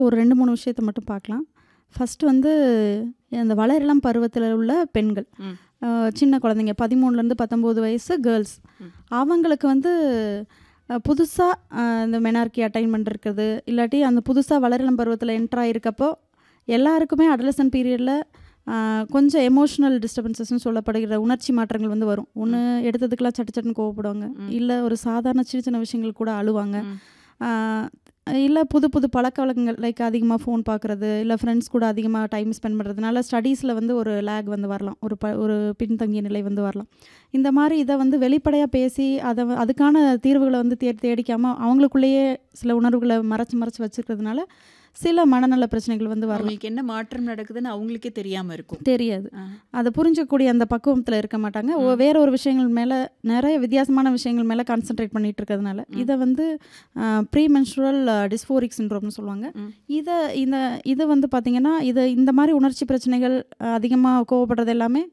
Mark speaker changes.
Speaker 1: ஒரு 2, 3 விஷயத்த மட்டும் பார்க்கலாம். ஃபர்ஸ்ட் வந்து அந்த வளரிளம் பருவத்தில உள்ள பெண்கள்.
Speaker 2: ம்.
Speaker 1: அ சின்ன குழந்தைங்க 13லருந்து 19 வயசு கேர்ல்ஸ்.
Speaker 2: ம்.
Speaker 1: அவங்களுக்கு வந்து அ புதுசா அ இந்த மெனார்கி அட்டைன்மென்ட் இருக்குது. இல்லாட்டி அந்த புதுசா வளரிளம் பருவத்தில என்டர் ஆயிருக்கப்போ, எல்லாருக்குமே அடலசன்ட் பீரியட்ல அ கொஞ்சம் எமோஷனல் டிஸ்டர்பன்ஸஸ்ன்னு சொல்லப்படுகிற உணர்ச்சி மாற்றங்கள் வந்து வரும். ஒண்ணு
Speaker 2: ம்.
Speaker 1: எடுத்ததுக்கெல்லாம் சட்டு சட்டுன்னு கோவப்படுவாங்க.
Speaker 2: ம்.
Speaker 1: இல்ல ஒரு சாதாரண சின்ன சின்ன விஷயங்களுக்கு கூட அழுவாங்க.
Speaker 2: ம்.
Speaker 1: ஆ இல்ல புது புது பழக்கவழக்கங்கள் லைக் அதிகமா ஃபோன் பார்க்குறது, இல்ல ஃப்ரெண்ட்ஸ் கூட அதிகமா டைம் ஸ்பெண்ட் பண்ணுறதுனால ஸ்டடீஸ்ல வந்து ஒரு லேக் வந்து வரலாம். ஒரு ப ஒரு பின்தங்கிய நிலை வந்து வரலாம். இந்த மாரி இத வந்து வெளிப்படையா பேசி அத வ அதுக்கான தீர்வுகள வந்து தே தேடிக்காம அவங்களுக்குள்ளேயே சில உணர்வுகள மறைச்சு மறைச்சு வச்சுக்கிறதுனால, சில மனநல பிரச்சனைகள் வந்து வரலாம்.
Speaker 2: அவங்களுக்கு என்ன மாற்றம் நடக்குதுன்னு அவங்களுக்கே தெரியாம இருக்கும்.
Speaker 1: தெரியாது.
Speaker 2: ஆ.
Speaker 1: அத புரிஞ்சுக்கக்கூடிய அந்த பக்குவத்துல இருக்க மாட்டாங்க. ஒ
Speaker 2: ம்.
Speaker 1: வேற ஒரு விஷயங்கள் மேல நெறைய வித்தியாசமான விஷயங்கள் மேல கான்சன்ட்ரேட் பண்ணிட்டு இருக்கிறதுனால,
Speaker 2: ம்.
Speaker 1: இத வந்து அ ப்ரீ மென்ஸ்ட்ருவல் டிஸ்ஃபோரிக் சிண்ட்ரோம்னு சொல்லுவாங்க.
Speaker 2: ம்.
Speaker 1: இத இந்த இது வந்து பார்த்தீங்கன்னா, இது இந்த மாரி உணர்ச்சி பிரச்சனைகள் அதிகமா கோவப்படுறது எல்லாமே